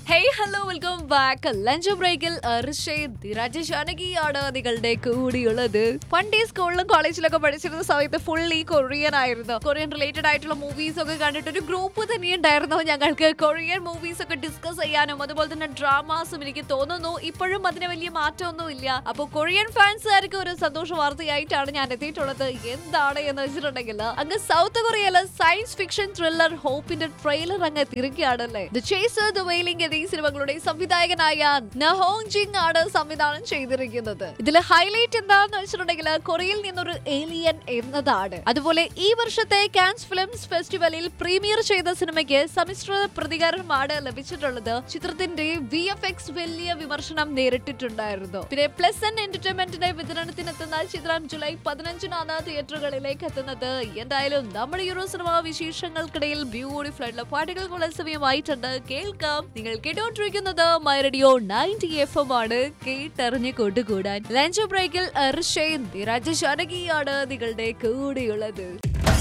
hey hello welcome back lunch ബ്രേക്കിൽ രാജശാനകിയാണ് നിങ്ങളുടെ കൂടിയുള്ളത് പണ്ട് ഈ സ്കൂളിലും കോളേജിലൊക്കെ പഠിച്ചിരുന്ന സമയത്ത് ഫുള്ളി കൊറിയൻ ആയിരുന്നു കൊറിയൻ റിലേറ്റഡ് ആയിട്ടുള്ള മൂവീസ് ഒക്കെ കണ്ടിട്ട് ഒരു ഗ്രൂപ്പ് തന്നെ ഉണ്ടായിരുന്നു ഞങ്ങൾക്ക് കൊറിയൻ മൂവീസ് ഒക്കെ ഡിസ്കസ് ചെയ്യാനും അതുപോലെ തന്നെ ഡ്രാമാസും എനിക്ക് തോന്നുന്നു ഇപ്പോഴും അതിന് വലിയ മാറ്റമൊന്നും ഇല്ല അപ്പോൾ കൊറിയൻ ഫാൻസുകാർക്ക് ഒരു സന്തോഷ വാർത്തയായിട്ടാണ് ഞാൻ എത്തിയിട്ടുള്ളത് എന്താണ് എന്ന് വെച്ചിട്ടുണ്ടെങ്കിൽ അങ്ങ് സൗത്ത് കൊറിയയിലെ സയൻസ് ഫിക്ഷൻ ത്രില്ലർ ഹോപ്പിന്റെ ട്രെയിലർ അങ്ങ് എത്തിയിരിക്കുകയാണല്ലേ ദ ചേസർ ദ വെയിലിംഗ് എന്നീ സിനിമകളുടെ സംവിധായകനായ നഹോങ് ജിങ് ആണ് സംവിധാനം ചെയ്തിരിക്കുന്നത് ഇതിൽ ഹൈലൈറ്റ് എന്താണെന്ന് വെച്ചിട്ടുണ്ടെങ്കിൽ കൊറിയയിൽ നിന്നൊരു ഏലിയൻ എന്നതാണ് അതുപോലെ ഈ വർഷത്തെ കാൻസ് ഫിലിംസ് ഫെസ്റ്റിവലിൽ പ്രീമിയർ ചെയ്ത സിനിമയ്ക്ക് സമ്മിശ്ര പ്രതികരണമാണ് ലഭിച്ചിട്ടുള്ളത് ചിത്രത്തിന്റെ വി എഫ് എക്സ് വലിയ വിമർശനം നേരിട്ടിട്ടുണ്ടായിരുന്നു പിന്നെ പ്ലസ് എൻ എന്റർടൈൻമെന്റിന്റെ വിതരണത്തിനെത്തുന്ന ചിത്രം ജൂലൈ പതിനഞ്ചിനാണ് തിയേറ്ററുകളിലേക്ക് എത്തുന്നത് എന്തായാലും നമ്മുടെ യൂറോ സിനിമ വിശേഷങ്ങൾക്കിടയിൽ ബ്യൂട്ടിഫുൾ ആയിട്ടുള്ള പാട്ടുകൾക്കുള്ള സമയമായിട്ടുണ്ട് കേൾക്കാം നിങ്ങൾ കേട്ടോണ്ടിരിക്കുന്നത് my radio ninety F M ആണ് കേട്ടറിഞ്ഞ് കൊണ്ടുകൂടാൻ ലഞ്ച് ബ്രേക്കിൽ രാജശാനകിയാണ് നിങ്ങളുടെ കൂടെയുള്ളത്